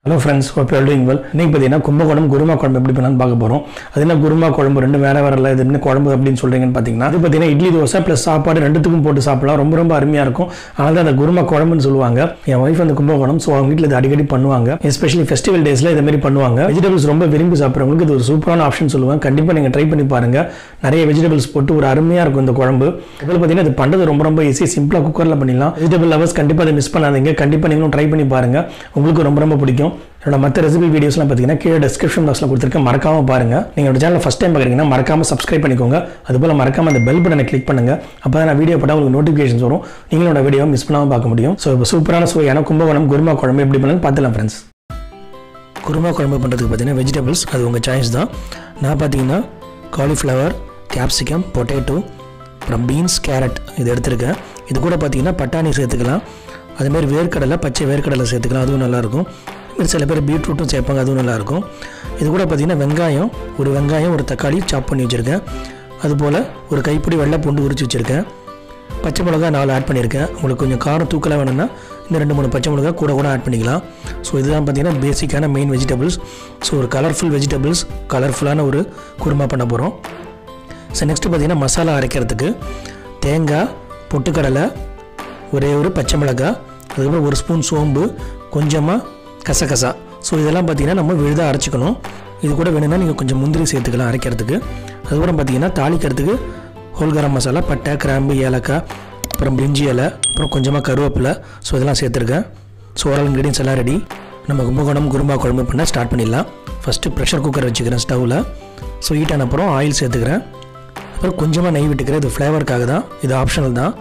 hello friends hope you doing well இன்னைக்கு பார்த்தீங்கன்னா கும்பகோணம் குருமா குழம்பு எப்படி பண்ணலாம்னு பார்க்க போகிறோம் அது என்ன குருமா குழம்பு ரெண்டு வேற வேற இல்லை இது என்ன குழம்பு அப்படின்னு சொல்கிறீங்கன்னு பார்த்தீங்கன்னா அது பார்த்தீங்கன்னா இட்லி தோசை ப்ளஸ் சாப்பாடு ரெண்டுத்துக்கும் போட்டு சாப்பிடலாம் ரொம்ப ரொம்ப அருமையாக இருக்கும் அதனால தான் அந்த குருமா குழம்புன்னு சொல்லுவாங்க என் ஒய்ஃப் அந்த கும்பகோணம் ஸோ அவங்க வீட்டில் இது அடிக்கடி பண்ணுவாங்க எஸ்பெஷலி ஃபெஸ்டிவல் டேஸில் இது மாதிரி பண்ணுவாங்க வெஜிடபிள்ஸ் ரொம்ப விரும்பி சாப்பிட்றவங்களுக்கு இது ஒரு சூப்பரான ஆப்ஷன் சொல்லுவாங்க கண்டிப்பாக நீங்கள் ட்ரை பண்ணி பாருங்க நிறைய வெஜிடபிள்ஸ் போட்டு ஒரு அருமையாக இருக்கும் இந்த குழம்பு இதில் பார்த்தீங்கன்னா இது பண்ணுறது ரொம்ப ரொம்ப ஈஸி சிம்பிளாக குக்கரில் பண்ணிடலாம் வெஜிடபிள் லவர்ஸ் கண்டிப்பாக அதை மிஸ் பண்ணாதீங்க கண்டிப்பாக நீங்களும் ட்ரை பண்ணி பாருங்க உங்களுக்கு ரொம்ப ரொம்ப பிடிக்கும் என்னோட மற்ற ரெசிபி வீடியோஸ்லாம் பார்த்தீங்கன்னா கீழே டிஸ்கிரிப்ஷன் பாக்ஸில் கொடுத்துருக்கேன் மறக்காம பாருங்க நீங்கள் என்னோட சேனல் ஃபஸ்ட் டைம் பார்க்குறீங்கன்னா மறக்காம சப்ஸ்கிரைப் பண்ணிக்கோங்க அதுபோல் மறக்காம அந்த பெல் பட்டனை கிளிக் பண்ணுங்க அப்போ தான் நான் வீடியோ போட்டால் உங்களுக்கு நோட்டிஃபிகேஷன்ஸ் வரும் நீங்களோட வீடியோ மிஸ் பண்ணாமல் பார்க்க முடியும் ஸோ இப்போ சூப்பரான சுவையான கும்பகோணம் குருமா குழம்பு எப்படி பண்ணலாம் பார்த்துலாம் ஃப்ரெண்ட்ஸ் குருமா குழம்பு பண்ணுறதுக்கு பார்த்தீங்கன்னா வெஜிடபிள்ஸ் அது உங்கள் சாய்ஸ் தான் நான் பார்த்தீங்கன்னா காலிஃப்ளவர் கேப்சிகம் பொட்டேட்டோ அப்புறம் பீன்ஸ் கேரட் இது எடுத்திருக்கேன் இது கூட பார்த்தீங்கன்னா பட்டாணி சேர்த்துக்கலாம் அதுமாரி வேர்க்கடலை பச்சை வேர்க்கடலை சேர்த்துக்கலாம் அதுவும் நல்லாயிருக்கும் இதுமாரி சில பேர் பீட்ரூட்டும் சேர்ப்பாங்க அதுவும் நல்லாயிருக்கும் இது கூட பார்த்தீங்கன்னா வெங்காயம் ஒரு வெங்காயம் ஒரு தக்காளி சாப் பண்ணி வச்சுருக்கேன் அதுபோல் ஒரு கைப்பிடி வெள்ளை பூண்டு உரிச்சு வச்சுருக்கேன் பச்சை மிளகா நாலு ஆட் பண்ணியிருக்கேன் உங்களுக்கு கொஞ்சம் காரம் தூக்கலாக வேணும்னா இந்த ரெண்டு மூணு பச்சை மிளகா கூட கூட ஆட் பண்ணிக்கலாம் ஸோ இதுதான் பார்த்தீங்கன்னா பேசிக்கான மெயின் வெஜிடபிள்ஸ் ஸோ ஒரு கலர்ஃபுல் வெஜிடபிள்ஸ் கலர்ஃபுல்லான ஒரு குருமா பண்ண போகிறோம் ஸோ நெக்ஸ்ட்டு பார்த்தீங்கன்னா மசாலா அரைக்கிறதுக்கு தேங்காய் பொட்டுக்கடலை ஒரே ஒரு பச்சை மிளகாய் அதுக்கப்புறம் ஒரு ஸ்பூன் சோம்பு கொஞ்சமாக கசகசா ஸோ இதெல்லாம் பார்த்தீங்கன்னா நம்ம விழுதாக அரைச்சிக்கணும் இது கூட வேணும்னா நீங்கள் கொஞ்சம் முந்திரி சேர்த்துக்கலாம் அரைக்கிறதுக்கு அதுக்கப்புறம் பார்த்தீங்கன்னா தாளிக்கிறதுக்கு ஹோல் கரம் மசாலா பட்டை கிராம்பு ஏலக்காய் அப்புறம் பிரிஞ்சி இலை அப்புறம் கொஞ்சமாக கருவேப்பிலை ஸோ இதெல்லாம் சேர்த்துருக்கேன் ஸோ ஓரல் இன்க்ரீடியன்ஸ் எல்லாம் ரெடி நம்ம கும்பகோணம் குருமா குழம்பு பண்ண ஸ்டார்ட் பண்ணிடலாம் ஃபஸ்ட்டு ப்ரெஷர் குக்கர் வச்சுக்கிறேன் ஸ்டவ்வில் ஸோ ஹீட் ஆன அப்புறம் ஆயில் சேர்த்துக்கிறேன் அப்புறம் கொஞ்சமாக நெய் விட்டுக்கிறேன் இது ஃப்ளேவருக்காக தான் இது ஆப்ஷனல் தான்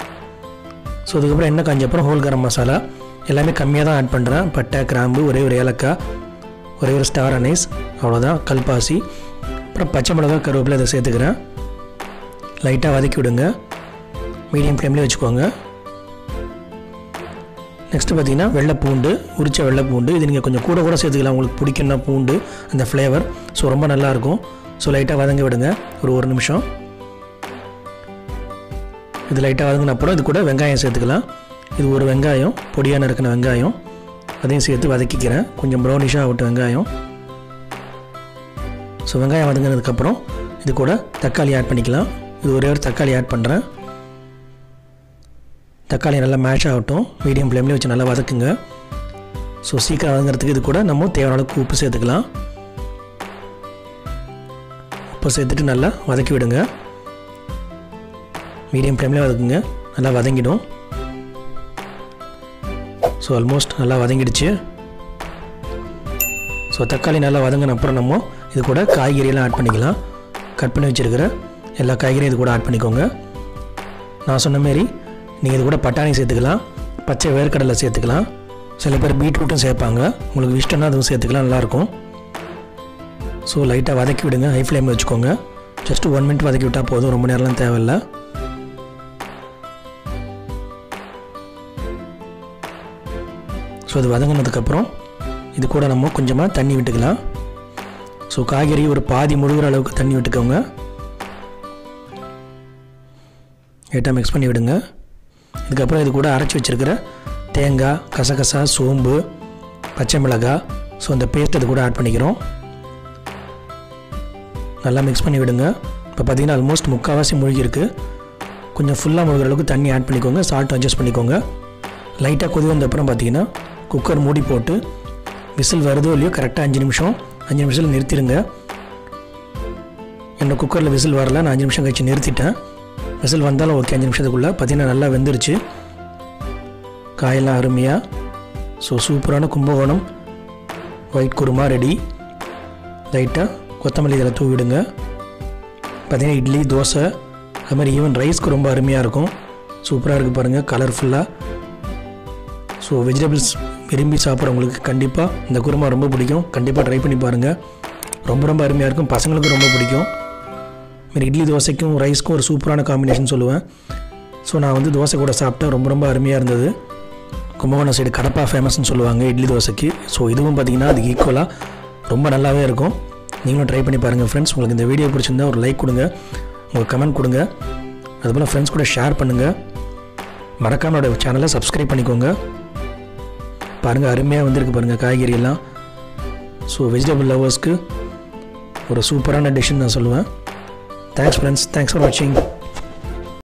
ஸோ அதுக்கப்புறம் எண்ணெய் காஞ்ச அப்புறம் ஹோல் கரம் மசாலா எல்லாமே கம்மியாக தான் ஆட் பண்ணுறேன் பட்டை கிராம்பு ஒரே ஒரு ஏலக்காய் ஒரே ஒரு ஸ்டார் அனைஸ் அவ்வளோதான் கல்பாசி அப்புறம் பச்சை மிளகா கருவேப்பிலை இதை சேர்த்துக்கிறேன் லைட்டாக வதக்கி விடுங்க மீடியம் ஃப்ளேம்லேயே வச்சுக்கோங்க நெக்ஸ்ட்டு பார்த்தீங்கன்னா வெள்ளை பூண்டு உரிச்ச வெள்ளை பூண்டு இது நீங்கள் கொஞ்சம் கூட கூட சேர்த்துக்கலாம் உங்களுக்கு பிடிக்குன்னா பூண்டு அந்த ஃப்ளேவர் ஸோ ரொம்ப நல்லாயிருக்கும் ஸோ லைட்டாக வதங்க விடுங்க ஒரு ஒரு நிமிஷம் இது லைட்டாக வதங்கின அப்புறம் இது கூட வெங்காயம் சேர்த்துக்கலாம் இது ஒரு வெங்காயம் பொடியாக நறுக்கின வெங்காயம் அதையும் சேர்த்து வதக்கிக்கிறேன் கொஞ்சம் ப்ரௌனிஷாக ஆகட்டும் வெங்காயம் ஸோ வெங்காயம் வதங்கினதுக்கப்புறம் இது கூட தக்காளி ஆட் பண்ணிக்கலாம் இது ஒரே ஒரு தக்காளி ஆட் பண்ணுறேன் தக்காளி நல்லா மேஷ் ஆகட்டும் மீடியம் ஃப்ளேம்லேயே வச்சு நல்லா வதக்குங்க ஸோ சீக்கிரம் வதங்குறதுக்கு இது கூட நம்ம தேவையான அளவுக்கு உப்பு சேர்த்துக்கலாம் உப்பு சேர்த்துட்டு நல்லா வதக்கி விடுங்க மீடியம் ஃப்ளேம்லேயே வதக்குங்க நல்லா வதங்கிடும் ஸோ ஆல்மோஸ்ட் நல்லா வதங்கிடுச்சு ஸோ தக்காளி நல்லா வதங்கின அப்புறம் நம்ம இது கூட காய்கறியெல்லாம் ஆட் பண்ணிக்கலாம் கட் பண்ணி வச்சுருக்கிற எல்லா காய்கறியும் இது கூட ஆட் பண்ணிக்கோங்க நான் சொன்ன மாரி நீங்கள் இது கூட பட்டாணி சேர்த்துக்கலாம் பச்சை வேர்க்கடலை சேர்த்துக்கலாம் சில பேர் பீட்ரூட்டும் சேர்ப்பாங்க உங்களுக்கு இஷ்டம்னா அதுவும் சேர்த்துக்கலாம் நல்லாயிருக்கும் ஸோ லைட்டாக வதக்கி விடுங்க ஹை ஃப்ளேமில் வச்சுக்கோங்க ஜஸ்ட் ஒன் மினிட் வதக்கி விட்டால் போதும் ரொம்ப நேரம்லாம் தேவையில்லை ஸோ அது வதங்கினதுக்கப்புறம் இது கூட நம்ம கொஞ்சமாக தண்ணி விட்டுக்கலாம் ஸோ காய்கறி ஒரு பாதி முழுகிற அளவுக்கு தண்ணி விட்டுக்கோங்க லைட்டாக மிக்ஸ் பண்ணி விடுங்க இதுக்கப்புறம் இது கூட அரைச்சி வச்சுருக்கிற தேங்காய் கசகசா சோம்பு பச்சை மிளகாய் ஸோ அந்த பேஸ்ட் இது கூட ஆட் பண்ணிக்கிறோம் நல்லா மிக்ஸ் பண்ணி விடுங்க இப்போ பார்த்தீங்கன்னா ஆல்மோஸ்ட் முக்கால்வாசி மூழ்கிருக்கு கொஞ்சம் ஃபுல்லாக முழுகிற அளவுக்கு தண்ணி ஆட் பண்ணிக்கோங்க சால்ட் அட்ஜஸ்ட் பண்ணிக்கோங்க லைட்டாக கொதி வந்த அப்புறம் பார்த்தீங்கன்னா குக்கர் மூடி போட்டு விசில் வருதோ இல்லையோ கரெக்டாக அஞ்சு நிமிஷம் அஞ்சு நிமிஷத்தில் நிறுத்திடுங்க என்னோட குக்கரில் விசில் வரல நான் அஞ்சு நிமிஷம் கழிச்சு நிறுத்திட்டேன் விசில் வந்தாலும் ஓகே அஞ்சு நிமிஷத்துக்குள்ளே பார்த்தீங்கன்னா நல்லா வெந்துருச்சு காயெல்லாம் அருமையாக ஸோ சூப்பரான கும்பகோணம் ஒயிட் குருமா ரெடி லைட்டாக கொத்தமல்லி இதில் தூவிடுங்க பார்த்தீங்கன்னா இட்லி தோசை அது மாதிரி ஈவன் ரைஸ்க்கு ரொம்ப அருமையாக இருக்கும் சூப்பராக இருக்குது பாருங்கள் கலர்ஃபுல்லாக ஸோ வெஜிடபிள்ஸ் விரும்பி சாப்பிட்றவங்களுக்கு கண்டிப்பாக இந்த குருமா ரொம்ப பிடிக்கும் கண்டிப்பாக ட்ரை பண்ணி பாருங்கள் ரொம்ப ரொம்ப அருமையாக இருக்கும் பசங்களுக்கும் ரொம்ப பிடிக்கும் மாரி இட்லி தோசைக்கும் ரைஸ்க்கும் ஒரு சூப்பரான காம்பினேஷன் சொல்லுவேன் ஸோ நான் வந்து தோசை கூட சாப்பிட்டேன் ரொம்ப ரொம்ப அருமையாக இருந்தது கும்பகோணம் சைடு கடப்பா ஃபேமஸ்னு சொல்லுவாங்க இட்லி தோசைக்கு ஸோ இதுவும் பார்த்திங்கன்னா அதுக்கு ஈக்குவலாக ரொம்ப நல்லாவே இருக்கும் நீங்களும் ட்ரை பண்ணி பாருங்கள் ஃப்ரெண்ட்ஸ் உங்களுக்கு இந்த வீடியோ பிடிச்சிருந்தா ஒரு லைக் கொடுங்க உங்கள் கமெண்ட் கொடுங்க அதுபோல் ஃப்ரெண்ட்ஸ் கூட ஷேர் பண்ணுங்கள் மறக்காம என்னோட சேனலை சப்ஸ்கிரைப் பண்ணிக்கோங்க பாருங்கள் அருமையாக வந்திருக்கு பாருங்கள் காய்கறி எல்லாம் ஸோ வெஜிடபிள் லவர்ஸ்க்கு ஒரு சூப்பரான டிஷ்ஷுன்னு நான் சொல்லுவேன் தேங்க்ஸ் ஃப்ரெண்ட்ஸ் தேங்க்ஸ் ஃபார் வாட்சிங்